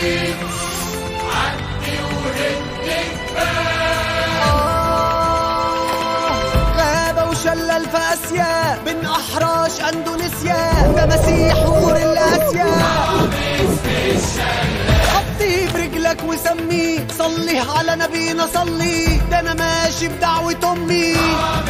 غابة وشلل في آسيا بين أحراش أندونيسيا ده مسيح حور الآسيا حطيه برجلك وسميه صلي على نبينا صلي ده أنا ماشي بدعوة أمي